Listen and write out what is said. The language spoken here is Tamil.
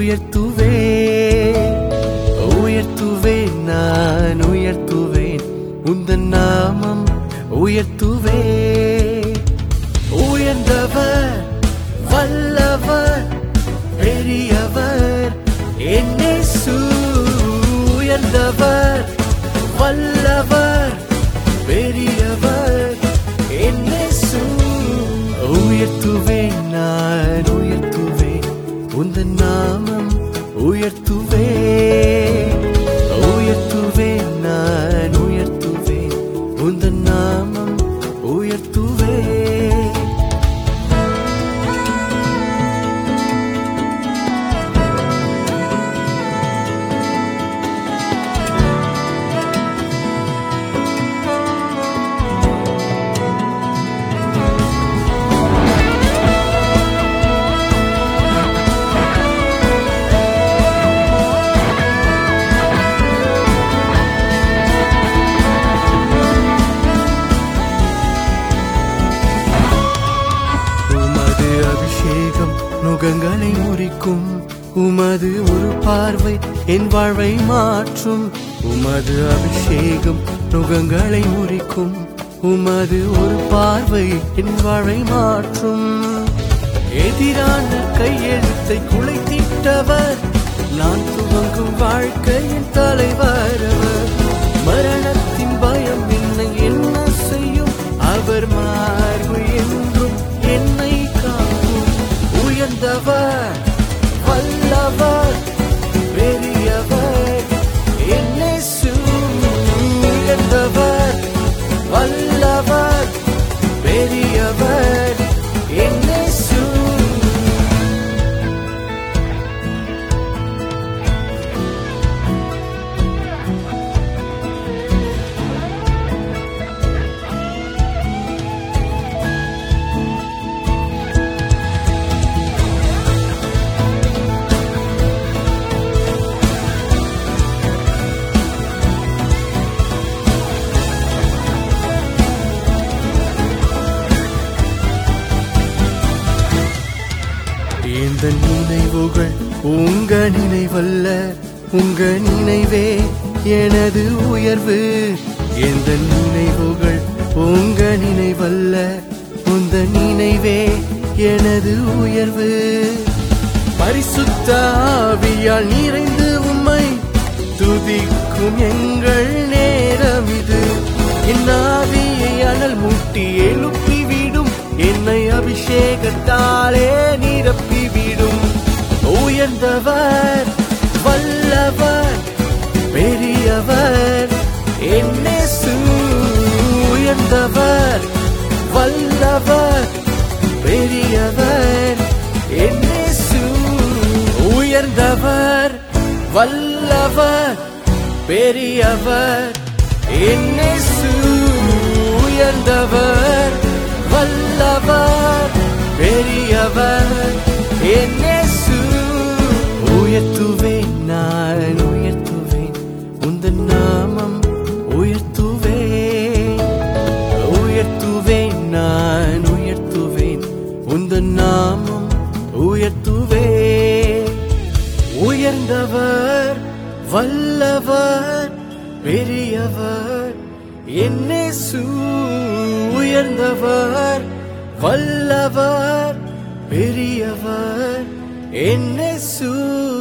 உயர்த்துவே உயர்த்துவேன் நான் உயர்த்துவேன் உந்தன் நாமம் உயர்த்துவே உயர்ந்தவர் வல்லவர் பெரியவர் என்னேசு உயர்ந்தவர் வல்லவர் பெரியவர் என்னேசு உயர்த்துவேன் நான் உயர்த்துவேன் உந்தன் நாமம் உயர்த்துவே உயர்த்துவேன் நான் உயர்த்துவேன் உந்தன் நாமம் உயர்த்துவே உமது அபிஷேகம் நுகங்களை முறிக்கும் உமது ஒரு பார்வை என் வாழ்வை மாற்றும் உமது அபிஷேகம் நுகங்களை முறிக்கும் உமது ஒரு பார்வை என் வாழ்வை மாற்றும் எதிரான கையெழுத்தை குலைத்திட்டவர் நான் துவங்கும் வாழ்க்கையின் தலைவர் அவர் மரணத்தின் பயம் என்னை என்ன செய்யும் அவர் மார்பு என்றும் என்னை காக்கும் உயர்ந்தவர் வல்லவர் பெரியவர் என்னை உயர்ந்தவர் வல்லவர் பெரியவர் என்னை இந்த நினைவுகள் உங்க நினைவல்ல உங்க நினைவே எனது உயர்வு எந்த நினைவுகள் உங்க நினைவல்ல உந்த நினைவே எனது உயர்வு பரிசுத்த ஆவியால் நிறைந்து உம்மை துதிக்கும் எங்கள் நேரம் இது என் ஆவியை அனல் மூட்டி எழுப்பி விடும் என்னை அபிஷேகத்தாலே நிரப்பி விடும் உயர்ந்தவர் வல்லவர் பெரியவர் என்னே உயர்ந்தவர் வல்லவர் பெரியவர் என்னே உயர்ந்தவர் வல்லவர் பெரியவர் என்னே உயர்ந்தவர் வல்லவர் பெரியவர் என்னே உயர்த்துவேன் நான் உயர்த்துவேன் உந்தன் நாமம் உயர்த்துவேன் உயர்த்துவேன் நான் உயர்த்துவேன் உந்தன் நாமம் உயர்த்துவேன் உயர்ந்தவர் வல்லவர் பெரியவர் என்னே உயர்ந்தவர் வல்லவர் பெரியவர் என்னே